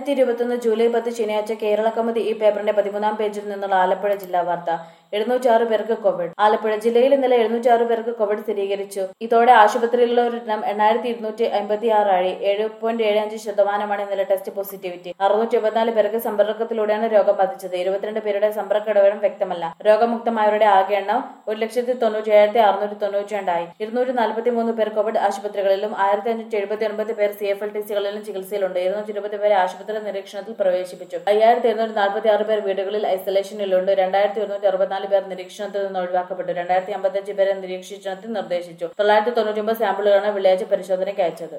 രണ്ടായിരത്തി ഇരുപത്തൊന്ന് ജൂലൈ പത്ത് ശനിയാഴ്ച കേരള കൗമുദി ഈ പേപ്പറിന്റെ പതിമൂന്നാം പേജിൽ നിന്നുള്ള ആലപ്പുഴ ജില്ലാ വാർത്ത എഴുന്നൂറ്റാറ് പേർക്ക് കോവിഡ് ആലപ്പുഴ ജില്ലയിൽ ഇന്നലെ എഴുന്നൂറ്റാറ് പേർക്ക് കോവിഡ് സ്ഥിരീകരിച്ചു ഇതോടെ ആശുപത്രിയിലുള്ളവരുടെ എണ്ണം എണ്ണായിരത്തി ഇരുന്നൂറ്റി അമ്പത്തി ആറായി ഏഴ് പോയിന്റ് ഏഴ് അഞ്ച് ശതമാനമാണ് ഇന്നലെ ടെസ്റ്റ് പോസിറ്റിവിറ്റി അറുന്നൂറ്റി എൺപത്തിനാല് പേർക്ക് സമ്പർക്കത്തിലൂടെയാണ് രോഗം ബാധിച്ചത് ഇരുപത്തിരണ്ട് പേരുടെ സമ്പർക്ക ഇടവേളം വ്യക്തമല്ല രോഗമുക്തമായവരുടെ ആകെ എണ്ണം ഒരു ലക്ഷത്തി തൊണ്ണൂറ്റി ഏഴായിരത്തി അറുന്നൂറ്റി തൊണ്ണൂറ്റി രണ്ടായി ഇരുന്നൂറ്റി നാൽപ്പത്തി മൂന്ന് പേർ കോവിഡ് ആശുപത്രികളിലും ആയിരത്തി അഞ്ഞൂറ്റി എഴുപത്തി ഒൻപത് പേർ സി എഫ് എൽ ടി സികളിലും ചികിത്സയിലുണ്ട് ഇരുന്നൂറ്റി ഇരുപത് പേരെ ആശുപത്രി നിരീക്ഷണത്തിൽ പ്രവേശിപ്പിച്ചു അയ്യായിരത്തി എഴുന്നൂറ്റി നാൽപ്പത്തി ആറ് പേർ വീടുകളിൽ ഐസൊലേഷനിലുണ്ട് രണ്ടായിരത്തി ഒരുന്നൂറ്റി അറുപത്തിനാല് പേർ നിരീക്ഷണത്തിൽ നിന്ന് ഒഴിവാക്കപ്പെട്ടു രണ്ടായിരത്തി അമ്പത്തഞ്ച് പേരെ നിരീക്ഷണത്തിൽ നിർദ്ദേശിച്ചു തൊള്ളായിരത്തി തൊണ്ണൂറ്റി ഒമ്പത് സാമ്പിളുകളാണ് വെള്ളിയാഴ്ച പരിശോധനയ്ക്ക് അയച്ചത്